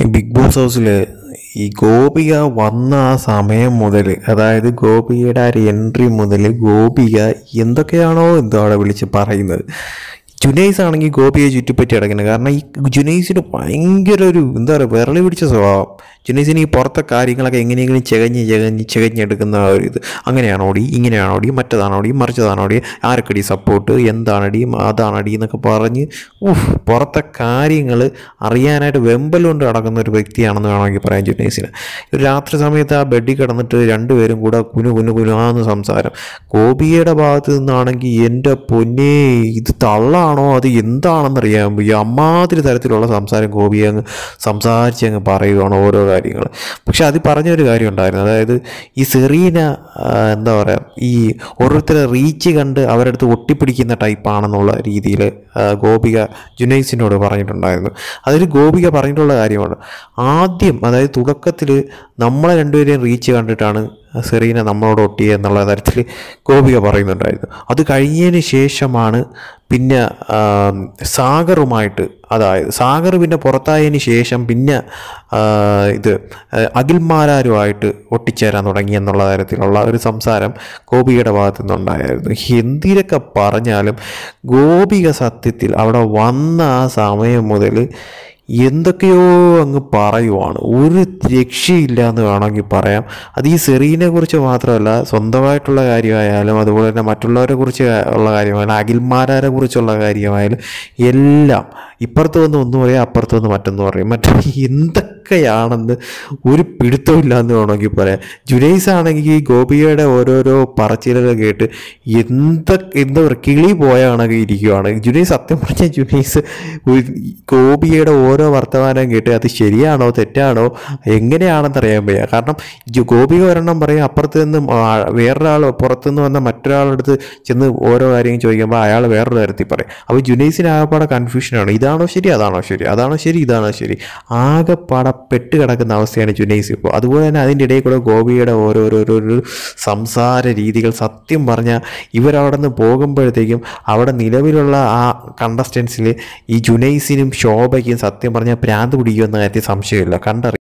ഈ big boss ഹൗസിൽ ഈ ഗോപിക വന്ന ആ സമയം മുതൽ അതായത് ഗോപികയുടെ ആ ഒരു എൻട്രി മുതൽ ഗോപിക എന്തൊക്കെയാണോ എന്തോ അവിടെ വിളിച്ച് പറയുന്നത് ജുനൈസ് ആണെങ്കിൽ ഗോപിയെ ചുറ്റിപ്പറ്റി കിടക്കുന്നത് കാരണം ഈ ജുനൈസിന് ഭയങ്കര ഒരു എന്താ പറയുക വിരളി പിടിച്ച സ്വഭാവം ജുനൈസിന് ഈ പുറത്തെ കാര്യങ്ങളൊക്കെ എങ്ങനെയെങ്കിലും ചെകഞ്ഞ് ചെകഞ്ഞ് ചെകഞ്ഞെടുക്കുന്ന ആ ഒരു ഇത് അങ്ങനെയാണോടി ഇങ്ങനെയാണോടി മറ്റേതാണോടി മറിച്ചതാണോടി ആരൊക്കെടി സപ്പോർട്ട് എന്താണടി അതാണടി എന്നൊക്കെ പറഞ്ഞ് ഉഫ് പുറത്തെ കാര്യങ്ങൾ അറിയാനായിട്ട് വെമ്പൽ കൊണ്ട് നടക്കുന്ന ഒരു വ്യക്തിയാണെന്ന് വേണമെങ്കിൽ പറയാം ജുനൈസിന് ഒരു രാത്രി സമയത്ത് ആ ബെഡിൽ കിടന്നിട്ട് രണ്ടുപേരും കൂടെ കുനു കുനു കുനാന്ന് സംസാരം ഗോപിയുടെ ഭാഗത്ത് നിന്നാണെങ്കിൽ എൻ്റെ പൊന്നേ ഇത് തള്ളാണോ അത് എന്താണെന്നറിയാൻ ഈ അമ്മാതിരി തരത്തിലുള്ള സംസാരം ഗോപിയെ അങ്ങ് സംസാരിച്ച് അങ്ങ് പറയുകയാണ് ഓരോ കാര്യങ്ങൾ പക്ഷെ അത് പറഞ്ഞൊരു കാര്യം ഉണ്ടായിരുന്നു അതായത് ഈ സെറീന ആ, എന്താ പറയുക ഈ ഓരോരുത്തരെ റീച്ച് കണ്ട് അവരുടെ അടുത്ത് ഒട്ടിപ്പിടിക്കുന്ന ടൈപ്പാണെന്നുള്ള രീതിയിൽ ഗോപിക ജുനൈസിനോട് പറഞ്ഞിട്ടുണ്ടായിരുന്നു അതിൽ ഗോപിക പറഞ്ഞിട്ടുള്ള കാര്യമാണ് ആദ്യം അതായത് തുടക്കത്തിൽ നമ്മളെ രണ്ടുപേരെയും റീച്ച് കണ്ടിട്ടാണ് സെറീന നമ്മളോട് ഒട്ടിയ എന്നുള്ള തരത്തിൽ ഗോപിക പറയുന്നുണ്ടായിരുന്നു അത് കഴിഞ്ഞതിന് ശേഷമാണ് പിന്നെ ആ, സാഗറുമായിട്ട് അതായത് സാഗർ പിന്നെ പുറത്തായതിന് ശേഷം പിന്നെ ആ, ഇത് ആ, അഖിൽമാരാരുമായിട്ട് ഒട്ടിച്ചേരാൻ തുടങ്ങി എന്നുള്ള തരത്തിലുള്ള ഒരു സംസാരം ഗോപികയുടെ ഭാഗത്തു നിന്നുണ്ടായിരുന്നു എന്തിനൊക്കെ പറഞ്ഞാലും ഗോപിക സത്യത്തിൽ അവിടെ വന്ന ആ സമയം മുതൽ എന്തൊക്കെയോ അങ്ങ് പറയുവാണ് ഒരു രക്ഷയില്ല എന്ന് വേണമെങ്കിൽ പറയാം അത് ഈ സെറീനെ കുറിച്ച് മാത്രമല്ല സ്വന്തമായിട്ടുള്ള കാര്യമായാലും അതുപോലെ തന്നെ മറ്റുള്ളവരെ കുറിച്ച് ഉള്ള കാര്യമായാലും അഖിൽമാരാരെ കുറിച്ചുള്ള കാര്യമായാലും എല്ലാം ഇപ്പുറത്ത് വന്ന് ഒന്ന് പറയാം അപ്പുറത്ത് വന്ന് മറ്റൊന്ന് പറയും മറ്റേ എന്തൊക്കെയാണെന്ന് ഒരു പിടുത്തമില്ല എന്ന് വേണമെങ്കിൽ പറയാം ജുനൈസ് ആണെങ്കിൽ ഈ ഗോപികയുടെ ഓരോരോ പറച്ചിലുകൾ കേട്ട് എന്തൊക്കെ എന്താ പറയുക കിളി പോയ കണക്ക് ഇരിക്കുവാണ് ജുനൈസ് സത്യം പറഞ്ഞ ജുനൈസ് ഒരു ഗോപികയുടെ ഓരോ വർത്തമാനം കേട്ട് അത് ശരിയാണോ തെറ്റാണോ എങ്ങനെയാണെന്ന് അറിയാൻ വയ്യ കാരണം ജു- ഗോപിക ഒരെണ്ണം പറയും അപ്പുറത്ത് നിന്ന് ആ- വേറൊരാൾ പുറത്തുനിന്ന് വന്ന മറ്റൊരാളുടെ അടുത്ത് ചെന്ന് ഓരോ കാര്യം ചോദിക്കുമ്പോൾ അയാൾ വേറൊരു തരത്തിൽ പറയും അപ്പോൾ ജുനൈസിന് ആകെപ്പാടെ കൺഫ്യൂഷനാണ് ഇതാണോ ശരി അതാണോ ശരി അതാണോ ശരി ഇതാണോ ശരി ആകെപ്പാടെ പെട്ട് കിടക്കുന്ന അവസ്ഥയാണ് ജുനൈസ് ഇപ്പോൾ അതുപോലെ തന്നെ അതിൻ്റെ ഇടയിൽ കൂടെ ഗോപിയുടെ ഓരോരോരോ സംസാര രീതികൾ സത്യം പറഞ്ഞാൽ ഇവരവിടെ നിന്ന് പോകുമ്പോഴത്തേക്കും അവിടെ നിലവിലുള്ള ആ കണ്ടസ്റ്റൻസിൽ ഈ ജുനൈസിനും ശോഭയ്ക്കും സത്യം പറഞ്ഞാൽ ഭ്രാന്ത് പിടിക്കുമെന്ന കാര്യത്തിൽ സംശയമില്ല കണ്ടറി